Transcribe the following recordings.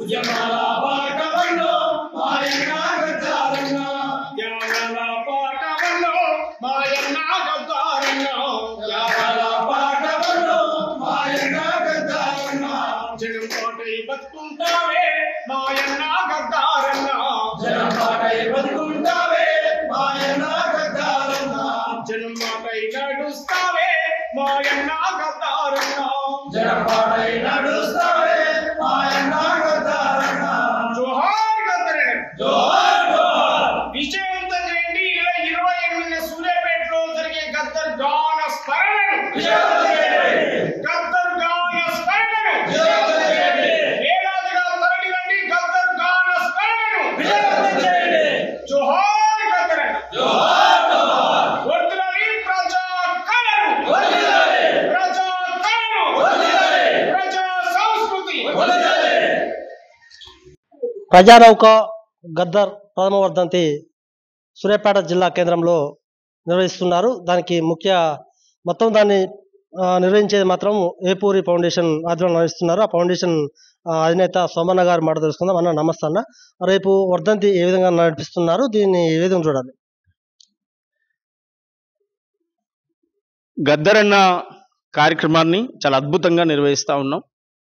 ఉద్యమాల బాటవల్లో మాయన్న గద్దారన్న త్యాగాల పాటవల్లో మాయన్న గద్దారన్న త్యాగాల బాటవల్లో మాయన్న గద్దారన్న జనం పాటై బతుకుంటావే మాయన్న గద్దారన్న జనం పాటై బతుకుంటావే మాయన్న గద్దారన్న జనం మాటై నడుస్తావే మాయన్న గద్దారన్న జనం పాటై నడుస్తావే మాయన్న గద్దారన్న జోహార్ గద్దరన్న జోహార్ జోహార్ విజయవంతం చేయండి ఇలా ఇరవై ఎనిమిది సూర్యాపేటలో జరిగే గద్దర్ గాన స్మరణను విజయవంతం చేయండి. గద్దర్ గాన స్మరణను విజయవంతం చేయండి. వేలాదిగా తరలిరండి గద్దర్ గాన స్మరణను విజయవంతం చేయండి. జోహార్ గద్దరన్న జోహార్ జోహార్ వర్ధిల్లాలి ప్రజా కళను వర్ధిల్లాలి. ప్రజా కళను వర్ధిల్లాలి. ప్రజా సంస్కృతి వర్ధిల్లాలి. ప్రజానౌక గద్దర్ ప్రథమ వర్ధంతి సూర్యాపేట జిల్లా కేంద్రంలో నిర్వహిస్తున్నారు దానికి ముఖ్య మొత్తం దాన్ని ఆ, నిర్వహించేది మాత్రం ఏపూరి ఫౌండేషన్ ఆధ్వర్యంలో నిర్వహిస్తున్నారు ఆ ఫౌండేషన్ ఆ, అధినేత సోమన్న గారు మాట తెలుసుకుందాం అన్న నమస్తే అన్న రేపు వర్ధంతి ఏ విధంగా నడిపిస్తున్నారు దీన్ని ఏ విధంగా చూడాలి గద్దరన్న కార్యక్రమాన్ని చాలా అద్భుతంగా నిర్వహిస్తూ ఉన్నాం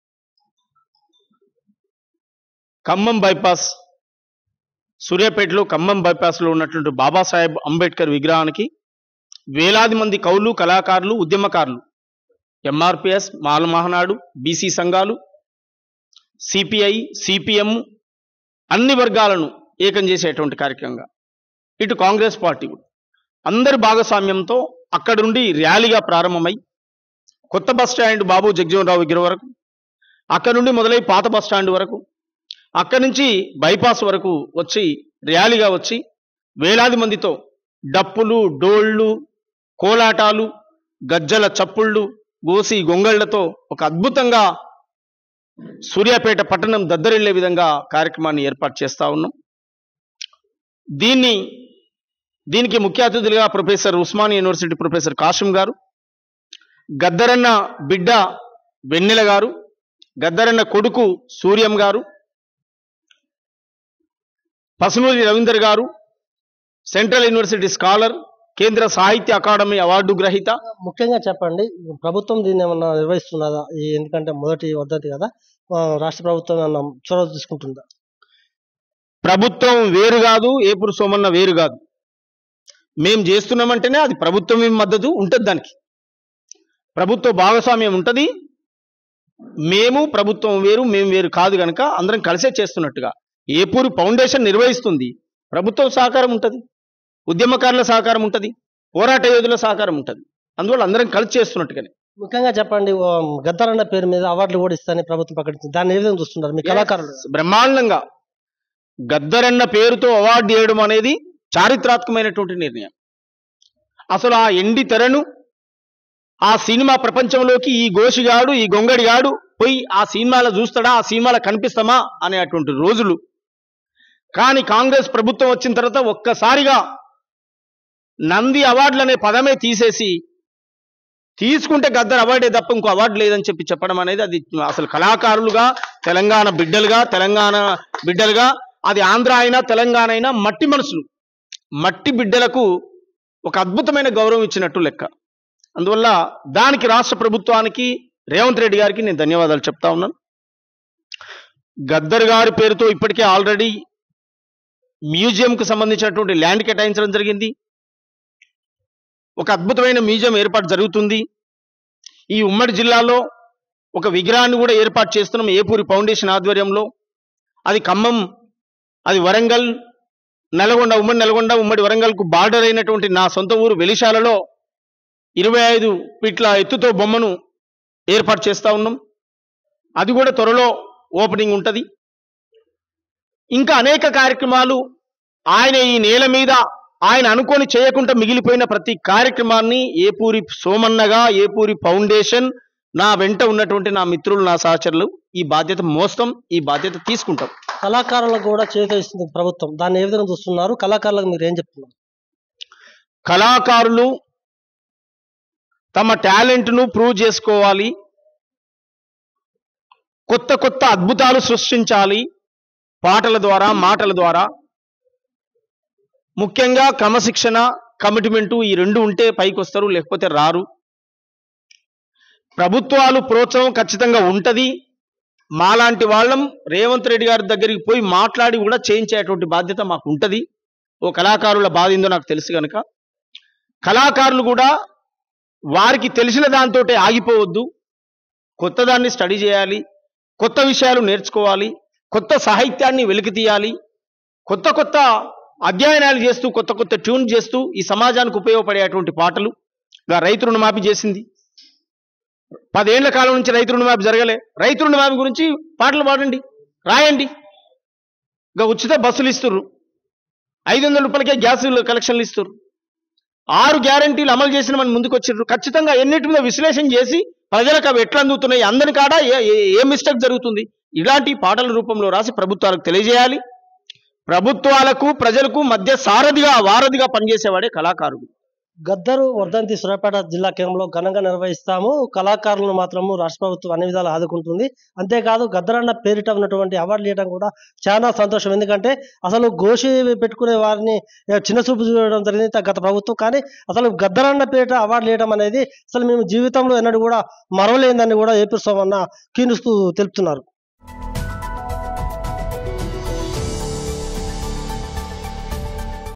ఖమ్మం బైపాస్ సూర్యాపేటలో ఖమ్మం బైపాస్లో ఉన్నటువంటి బాబాసాహెబ్ అంబేద్కర్ విగ్రహానికి వేలాది మంది కవులు కళాకారులు ఉద్యమకారులు ఎంఆర్పిఎస్ మాల మహానాడు బీసీ సంఘాలు సిపిఐ సిపిఎం అన్ని వర్గాలను ఏకం చేసేటువంటి కార్యక్రమంగా ఇటు కాంగ్రెస్ పార్టీ కూడా అందరి భాగస్వామ్యంతో అక్కడ నుండి ర్యాలీగా ప్రారంభమై కొత్త బస్ స్టాండ్ బాబు జగజీవనరావు విగ్రహం వరకు అక్కడ నుండి మొదలై పాత బస్ స్టాండ్ వరకు అక్కడి నుంచి బైపాస్ వరకు వచ్చి ర్యాలీగా వచ్చి వేలాది మందితో డప్పులు డోళ్ళు కోలాటాలు గజ్జల చప్పుళ్ళు గోసి గొంగళ్లతో ఒక అద్భుతంగా సూర్యాపేట పట్టణం దద్దరిల్లే విధంగా కార్యక్రమాన్ని ఏర్పాటు చేస్తా ఉన్నాం దీన్ని దీనికి ముఖ్య అతిథులుగా professor Osmania university professor Kasam గారు గద్దరన్న బిడ్డ వెన్నెల గారు గద్దరన్న కొడుకు సూర్యం గారు పసునూరి రవీందర్ గారు సెంట్రల్ యూనివర్సిటీ స్కాలర్ కేంద్ర సాహిత్య అకాడమీ అవార్డు గ్రహీత ముఖ్యంగా చెప్పండి ప్రభుత్వం దీన్ని ఏమన్నా నిర్వహిస్తున్నదా ఈ ఎందుకంటే మొదటి వర్ధంతి కదా ఆ, రాష్ట్ర ప్రభుత్వం ఏమన్నా చొరవ తీసుకుంటుందా ప్రభుత్వం వేరు కాదు ఏపురు సోమన్న వేరు కాదు మేం చేస్తున్నామంటేనే అది ప్రభుత్వం మద్దతు ఉంటుంది దానికి ప్రభుత్వ భాగస్వామ్యం ఉంటుంది మేము ప్రభుత్వం వేరు మేము వేరు కాదు కనుక అందరం కలిసే చేస్తున్నట్టుగా ఏపూరు ఫౌండేషన్ నిర్వహిస్తుంది ప్రభుత్వం సహకారం ఉంటుంది ఉద్యమకారుల సహకారం ఉంటుంది పోరాట యోధుల సహకారం ఉంటుంది అందువల్ల అందరం కలిసి చేస్తున్నట్టుగానే ముఖ్యంగా చెప్పండి ఓ, గద్దర్ అన్న పేరు మీద అవార్డులు కూడా ఇస్తానని ప్రభుత్వం ప్రకటించింది దాన్ని ఏ విధంగా చూస్తున్నారు మీ కళాకారులు బ్రహ్మాండంగా గద్దరన్న పేరుతో అవార్డు ఇవ్వడం అనేది చారిత్రాత్మకమైనటువంటి నిర్ణయం అసలు ఆ ఎండి తెరను ఆ సినిమా ప్రపంచంలోకి ఈ గోషిగాడు ఈ గొంగడిగాడు పోయి ఆ సినిమాలో చూస్తాడా ఆ సినిమాలో కనిపిస్తామా అనేటువంటి రోజులు కానీ కాంగ్రెస్ ప్రభుత్వం వచ్చిన తర్వాత ఒక్కసారిగా నంది అవార్డులు అనే పదమే తీసేసి తీసుకుంటే గద్దర్ అవార్డే తప్ప ఇంకో అవార్డు లేదని చెప్పి చెప్పడం అనేది అది అసలు కళాకారులుగా తెలంగాణ బిడ్డలుగా తెలంగాణ బిడ్డలుగా అది ఆంధ్ర అయినా తెలంగాణ అయినా మట్టి మనసులు మట్టి బిడ్డలకు ఒక అద్భుతమైన గౌరవం ఇచ్చినట్టు లెక్క అందువల్ల దానికి రాష్ట్ర ప్రభుత్వానికి రేవంత్ రెడ్డి గారికి నేను ధన్యవాదాలు చెప్తా ఉన్నాను గద్దర్ గారి పేరుతో ఇప్పటికే ఆల్రెడీ మ్యూజియంకు సంబంధించినటువంటి ల్యాండ్ కేటాయించడం జరిగింది ఒక అద్భుతమైన మ్యూజియం ఏర్పాటు జరుగుతుంది ఈ ఉమ్మడి జిల్లాలో ఒక విగ్రహాన్ని కూడా ఏర్పాటు చేస్తున్నాం ఏపూరి ఫౌండేషన్ ఆధ్వర్యంలో అది ఖమ్మం అది వరంగల్ నల్గొండ ఉమ్మడి నల్గొండ ఉమ్మడి వరంగల్కు బార్డర్ అయినటువంటి నా సొంత ఊరు వెలిశాలలో ఇరవై ఐదు ఫీట్ల ఎత్తుతో బొమ్మను ఏర్పాటు చేస్తా ఉన్నాం అది కూడా త్వరలో ఓపెనింగ్ ఉంటుంది ఇంకా అనేక కార్యక్రమాలు ఆయన ఈ నేల మీద ఆయన అనుకొని చేయకుండా మిగిలిపోయిన ప్రతి కార్యక్రమాన్ని ఏపూరి సోమన్నగా ఏపూరి ఫౌండేషన్ నా వెంట ఉన్నటువంటి నా మిత్రులు నా సహచరులు ఈ బాధ్యత మోస్తాం ఈ బాధ్యత తీసుకుంటాం కళాకారులకు కూడా చేత ఇస్తుంది ప్రభుత్వం దాన్ని ఏ విధంగా చూస్తున్నారు కళాకారులకు మీరు ఏం చెప్తున్నారు కళాకారులు తమ టాలెంట్ను ప్రూవ్ చేసుకోవాలి కొత్త కొత్త అద్భుతాలు సృష్టించాలి పాటల ద్వారా మాటల ద్వారా ముఖ్యంగా క్రమశిక్షణ కమిట్మెంటు ఈ రెండు ఉంటే పైకి వస్తారు లేకపోతే రారు ప్రభుత్వాలు ప్రోత్సాహం ఖచ్చితంగా ఉంటది మాలాంటి వాళ్ళం రేవంత్ రెడ్డి గారి దగ్గరికి పోయి మాట్లాడి కూడా చేయించేటువంటి బాధ్యత మాకు ఉంటది ఓ కళాకారుల బాధ ఏందో నాకు తెలుసు కనుక కళాకారులు కూడా వారికి తెలిసిన దాంతో ఆగిపోవద్దు కొత్త దాన్ని స్టడీ చేయాలి కొత్త విషయాలు నేర్చుకోవాలి కొత్త సాహిత్యాన్ని వెలికి తీయాలి కొత్త కొత్త అధ్యయనాలు చేస్తూ కొత్త కొత్త ట్యూన్ చేస్తూ ఈ సమాజానికి ఉపయోగపడేటువంటి పాటలు ఇక రైతు రుణమాఫీ చేసింది పదేళ్ల కాలం నుంచి రైతు రుణమాఫీ జరగలే రైతు రుణమాఫీ గురించి పాటలు పాడండి రాయండి ఇక ఉచిత బస్సులు ఇస్తుర్రు ఐదు వందల రూపాయలకే గ్యాస్ కలెక్షన్లు ఇస్తుర్రు ఆరు గ్యారంటీలు అమలు చేసిన మన ముందుకు వచ్చిర్రు ఖచ్చితంగా ఎన్నిటి మీద విశ్లేషణ చేసి ప్రజలకు అవి ఎట్లా అందుతున్నాయి అందరి కాడ ఏ ఏ- ఏ మిస్టేక్ జరుగుతుంది ఇలాంటి పాటల రూపంలో రాసి ప్రభుత్వాలకు తెలియజేయాలి ప్రభుత్వాలకు ప్రజలకు మధ్య సారథిగా వారధిగా పనిచేసేవాడే కళాకారుడు గద్దరు వర్ధంతి సూర్యాపేట జిల్లా కేంద్రంలో ఘనంగా నిర్వహిస్తాము కళాకారులను మాత్రము రాష్ట్ర ప్రభుత్వం అన్ని విధాలు ఆదుకుంటుంది అంతేకాదు గద్దరన్న పేరిట ఉన్నటువంటి అవార్డులు ఇవ్వడం కూడా చాలా సంతోషం ఎందుకంటే అసలు గోషి పెట్టుకునే వారిని ఏ, చిన్న చూపు చూడడం జరిగింది గత ప్రభుత్వం కానీ అసలు గద్దరన్న పేరిట అవార్డులు ఇవ్వడం అనేది అసలు మేము జీవితంలో ఎన్నడూ కూడా మరవలేదని కూడా ఏపీ సోమన్న కీనుస్తూ తెలుపుతున్నారు